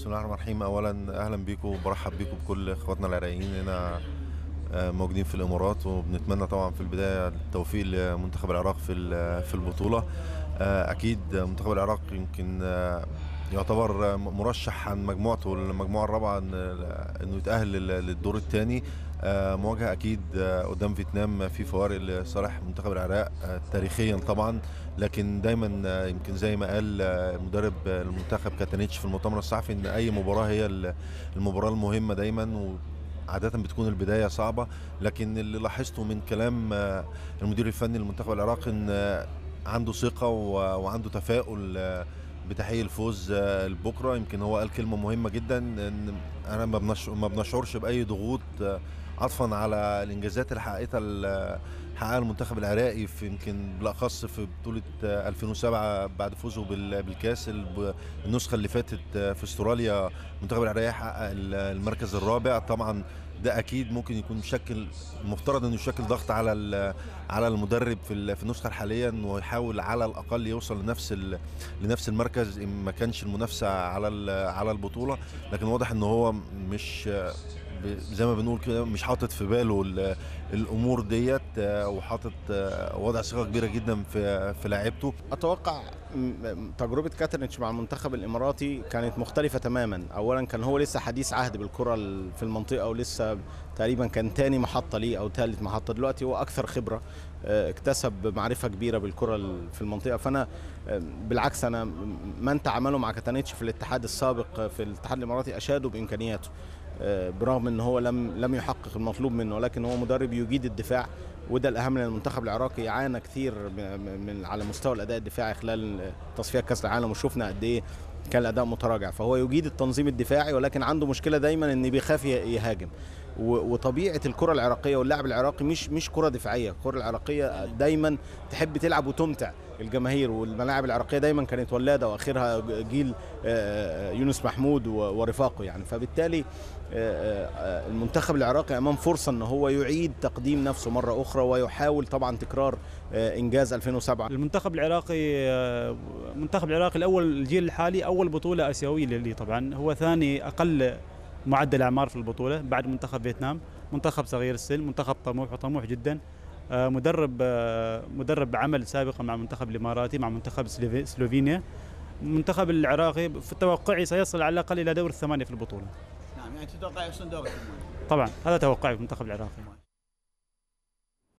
بسم الله الرحمن الرحيم اولا اهلا بيكم وبرحب بيكم بكل اخواتنا العراقيين هنا آه، موجودين في الامارات وبنتمنى طبعا في البدايه التوفيق لمنتخب العراق في ال- في البطوله آه، اكيد منتخب العراق يمكن آه، يعتبر مرشح عن مجموعته المجموعه الرابعه إن- انه يتاهل لل- للدور الثاني مواجهه اكيد آه، قدام فيتنام في فوارق لصالح منتخب العراق آه، تاريخيا طبعا لكن دايما آه، يمكن زي ما قال آه، مدرب آه، المنتخب كاتانيتش في المؤتمر الصحفي ان اي مباراه هي ال- المباراه المهمه دايما وعادة بتكون البداية صعبة لكن اللي لاحظته من كلام آه، المدير الفني للمنتخب العراقي ان آه، عنده ثقة و- وعنده تفاؤل آه، بتحقيق الفوز آه، لبكرة يمكن هو قال كلمة مهمة جدا ان انا ما بنش- ما بنشعرش بأي ضغوط آه، عطفا على الانجازات اللي حققتها ال- حققها المنتخب العراقي في يمكن بالاخص في بطوله آه، 2007 بعد فوزه بال- بالكاس الب- النسخه اللي فاتت آه، في استراليا المنتخب العراقي حقق ال- المركز الرابع طبعا ده اكيد ممكن يكون مشكل المفترض انه يشكل ضغط على ال- على المدرب في ال- في النسخه الحاليه انه يحاول على الاقل يوصل لنفس ال- لنفس المركز ان ما كانش المنافسه على ال- على البطوله لكن واضح ان هو مش ب- زي ما بنقول كده مش حاطط في باله ال- الامور ديت آه، وحاطط آه، وضع ثقه كبيره جدا في في لاعيبته اتوقع م- م- تجربه كاترنتش مع المنتخب الاماراتي كانت مختلفه تماما اولا كان هو لسه حديث عهد بالكره ال- في المنطقه ولسه تقريبا كان تاني محطه ليه او ثالث محطه دلوقتي هو اكثر خبره آه، اكتسب معرفه كبيره بالكره ال- في المنطقه فانا آه، بالعكس انا م- من تعامله مع كاتانيتش في الاتحاد السابق آه، في الاتحاد الاماراتي اشادوا بامكانياته آه، برغم ان هو لم لم يحقق المطلوب منه ولكن هو مدرب يجيد الدفاع وده الاهم لان المنتخب العراقي عانى كثير من من- على مستوى الاداء الدفاعي خلال تصفيات كاس العالم وشفنا قد ايه كان الاداء متراجع فهو يجيد التنظيم الدفاعي ولكن عنده مشكله دايما ان بيخاف ي- يهاجم و- وطبيعه الكره العراقيه واللاعب العراقي مش مش كره دفاعيه الكره العراقيه دايما تحب تلعب وتمتع الجماهير والملاعب العراقيه دايما كانت ولاده واخرها جيل آه، يونس محمود و- ورفاقه يعني فبالتالي آه، آه، المنتخب العراقي امام فرصه ان هو يعيد تقديم نفسه مره اخرى ويحاول طبعا تكرار آه، انجاز 2007 المنتخب العراقي آه، المنتخب العراقي الاول الجيل الحالي اول بطوله اسيويه لي طبعا هو ثاني اقل معدل اعمار في البطوله بعد منتخب فيتنام منتخب صغير السن منتخب طموح وطموح جدا آه، مدرب آه، مدرب عمل سابقا مع المنتخب الاماراتي مع منتخب سلوفي- سلوفينيا المنتخب العراقي في توقعي سيصل على الاقل الى دور الثمانيه في البطوله نعم يعني تتوقع يحسن دوري طبعا هذا توقعي في المنتخب العراقي